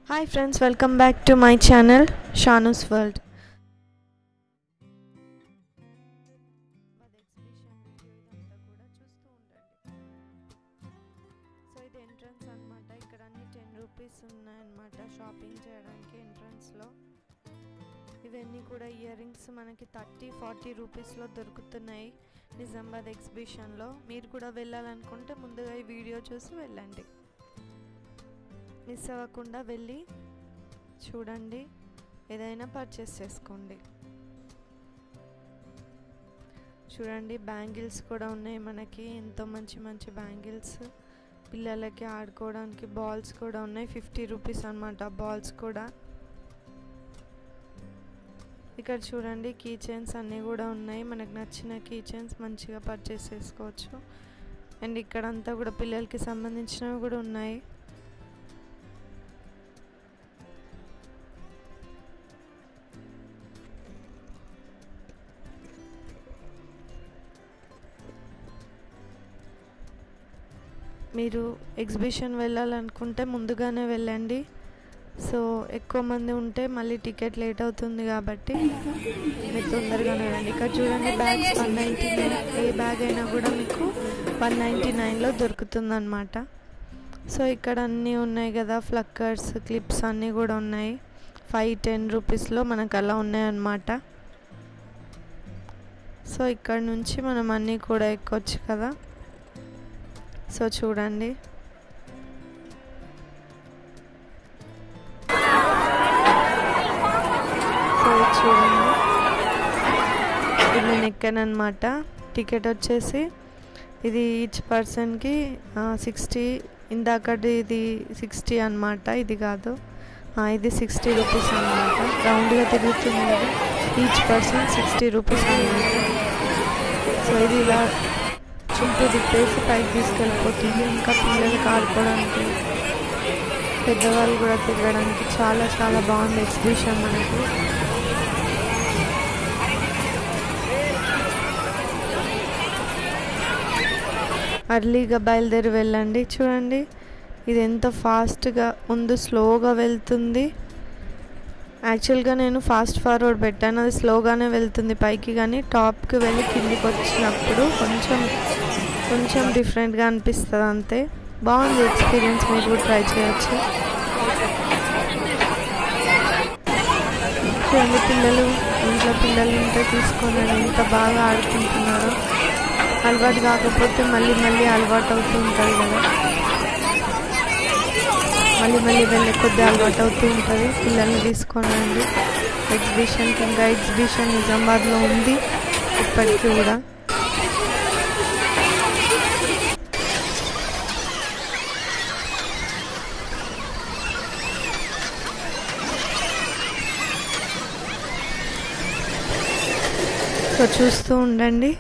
hi friends welcome back to my channel Shanu's world so ఇది entrance అనమాట ఇక్కడ అన్ని టెన్ రూపీస్ ఉన్నాయన్నమాట షాపింగ్ చేయడానికి ఎంట్రన్స్లో ఇవన్నీ కూడా ఇయర్ రింగ్స్ మనకి థర్టీ ఫార్టీ రూపీస్లో దొరుకుతున్నాయి నిజామాబాద్ ఎగ్జిబిషన్లో మీరు కూడా వెళ్ళాలనుకుంటే ముందుగా ఈ వీడియో చూసి వెళ్ళండి మిస్ అవ్వకుండా వెళ్ళి చూడండి ఏదైనా పర్చేస్ చేసుకోండి చూడండి బ్యాంగిల్స్ కూడా ఉన్నాయి మనకి ఎంతో మంచి మంచి బ్యాంగిల్స్ పిల్లలకి ఆడుకోవడానికి బాల్స్ కూడా ఉన్నాయి ఫిఫ్టీ రూపీస్ అనమాట బాల్స్ కూడా ఇక్కడ చూడండి కీ చైన్స్ అన్నీ కూడా ఉన్నాయి మనకు నచ్చిన కీ చైన్స్ మంచిగా పర్చేస్ చేసుకోవచ్చు అండ్ ఇక్కడ అంతా కూడా పిల్లలకి సంబంధించినవి కూడా ఉన్నాయి మీరు ఎగ్జిబిషన్ వెళ్ళాలనుకుంటే ముందుగానే వెళ్ళండి సో ఎక్కువ మంది ఉంటే మళ్ళీ టికెట్ లేట్ అవుతుంది కాబట్టి మీరు తొందరగానే వెళ్ళండి ఇక్కడ చూడండి బ్యాగ్స్ వన్ నైంటీ నైన్ ఏ బ్యాగ్ అయినా కూడా మీకు వన్ నైంటీ నైన్లో దొరుకుతుంది అనమాట సో ఇక్కడ అన్నీ ఉన్నాయి కదా ఫ్లక్కర్స్ క్లిప్స్ అన్నీ కూడా ఉన్నాయి ఫైవ్ టెన్ రూపీస్లో మనకు అలా ఉన్నాయన్నమాట సో ఇక్కడ నుంచి మనం అన్నీ కూడా ఎక్కొచ్చు కదా సో చూడండి సో చూడండి ఇది నేను ఎక్కానమాట టికెట్ వచ్చేసి ఇది ఈచ్ పర్సన్కి సిక్స్టీ ఇందాకటి ఇది సిక్స్టీ అనమాట ఇది కాదు ఇది సిక్స్టీ రూపీస్ అనమాట రౌండ్గా తిరుగుతుంది కదా ఈచ్ పర్సన్ సిక్స్టీ రూపీస్ అనమాట సో ఇది ఇలా చుట్టూ తిప్పేసి పైకి తీసుకెళ్ళిపోతుంది ఇంకా పిల్లలకి ఆడుకోవడానికి పెద్దవాళ్ళు కూడా తిరగడానికి చాలా చాలా బాగుంది ఎగ్జిబిషన్ మనకి అర్లీగా బయలుదేరి వెళ్ళండి చూడండి ఇది ఎంత ఫాస్ట్గా ముందు స్లోగా వెళ్తుంది యాక్చువల్గా నేను ఫాస్ట్ ఫార్వర్డ్ పెట్టాను అది స్లోగానే వెళ్తుంది పైకి కానీ టాప్కి వెళ్ళి కిందికి వచ్చినప్పుడు కొంచెం కొంచెం డిఫరెంట్గా అనిపిస్తుంది అంతే బాగుంది ఎక్స్పీరియన్స్ మీరు కూడా ట్రై చేయొచ్చు చూడండి పిల్లలు ఇంట్లో పిల్లలు ఉంటే తీసుకొని ఎంత బాగా ఆడుకుంటున్నారో అలవాటు కాకపోతే మళ్ళీ మళ్ళీ అలవాటు అవుతూ ఉంటుంది కదా మళ్ళీ మళ్ళీ వెళ్ళే కొద్ది అలవాటు అవుతూ ఉంటుంది పిల్లల్ని తీసుకొని రండి ఎగ్జిబిషన్కి ఇంకా ఎగ్జిబిషన్ నిజామాబాద్లో ఉంది ఇప్పటికీ కూడా సో చూస్తూ ఉండండి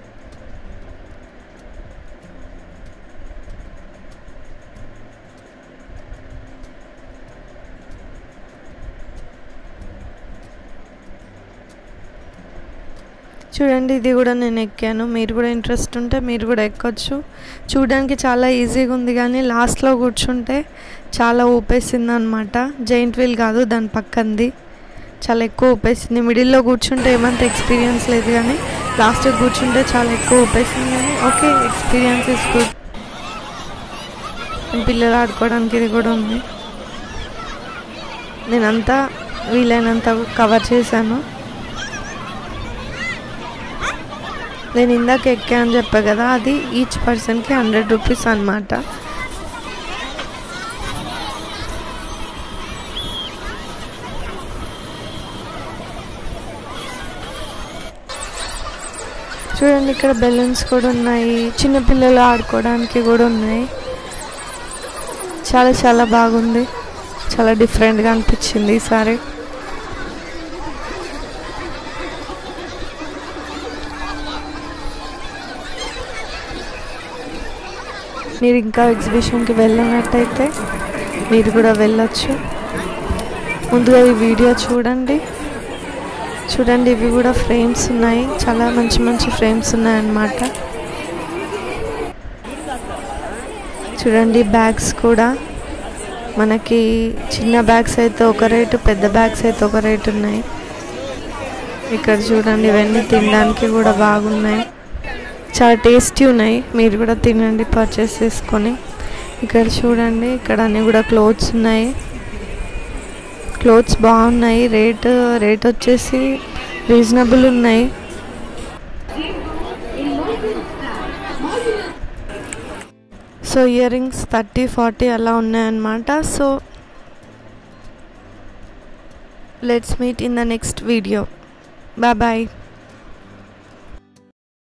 చూడండి ఇది కూడా నేను ఎక్కాను మీరు కూడా ఇంట్రెస్ట్ ఉంటే మీరు కూడా ఎక్కొచ్చు చూడడానికి చాలా ఈజీగా ఉంది కానీ లాస్ట్లో కూర్చుంటే చాలా ఊపేసింది అనమాట జైంట్ వీల్ కాదు దాని పక్కంది చాలా ఎక్కువ ఊపేసింది మిడిల్లో కూర్చుంటే ఏమంత ఎక్స్పీరియన్స్ లేదు కానీ లాస్ట్ కూర్చుంటే చాలా ఎక్కువ ఊపేసింది కానీ ఓకే ఎక్స్పీరియన్స్ ఇస్ గుడ్ పిల్లలు ఆడుకోవడానికి ఇది కూడా ఉంది నేనంతా వీలైనంత కవర్ చేశాను నేను ఇందాక ఎక్కా అని చెప్పా కదా అది ఈచ్ పర్సన్కి హండ్రెడ్ రూపీస్ అనమాట చూడండి ఇక్కడ బెలూన్స్ కూడా ఉన్నాయి చిన్నపిల్లలు ఆడుకోవడానికి కూడా ఉన్నాయి చాలా చాలా బాగుంది చాలా డిఫరెంట్గా అనిపించింది ఈసారి మీరు ఇంకా ఎగ్జిబిషన్కి వెళ్ళినట్టయితే మీరు కూడా వెళ్ళొచ్చు ముందుగా ఈ వీడియో చూడండి చూడండి ఇవి కూడా ఫ్రేమ్స్ ఉన్నాయి చాలా మంచి మంచి ఫ్రేమ్స్ ఉన్నాయన్నమాట చూడండి బ్యాగ్స్ కూడా మనకి చిన్న బ్యాగ్స్ అయితే ఒక రేటు పెద్ద బ్యాగ్స్ అయితే ఒక రేటు ఉన్నాయి ఇక్కడ చూడండి ఇవన్నీ తినడానికి కూడా బాగున్నాయి చాలా టేస్టీ ఉన్నాయి మీరు కూడా తినండి పర్చేస్ చేసుకొని ఇక్కడ చూడండి ఇక్కడ అన్నీ కూడా క్లోత్స్ ఉన్నాయి క్లోత్స్ బాగున్నాయి రేట్ రేట్ వచ్చేసి రీజనబుల్ ఉన్నాయి so ear rings thirty forty అలా ఉన్నాయన్నమాట so let's meet in the next video bye bye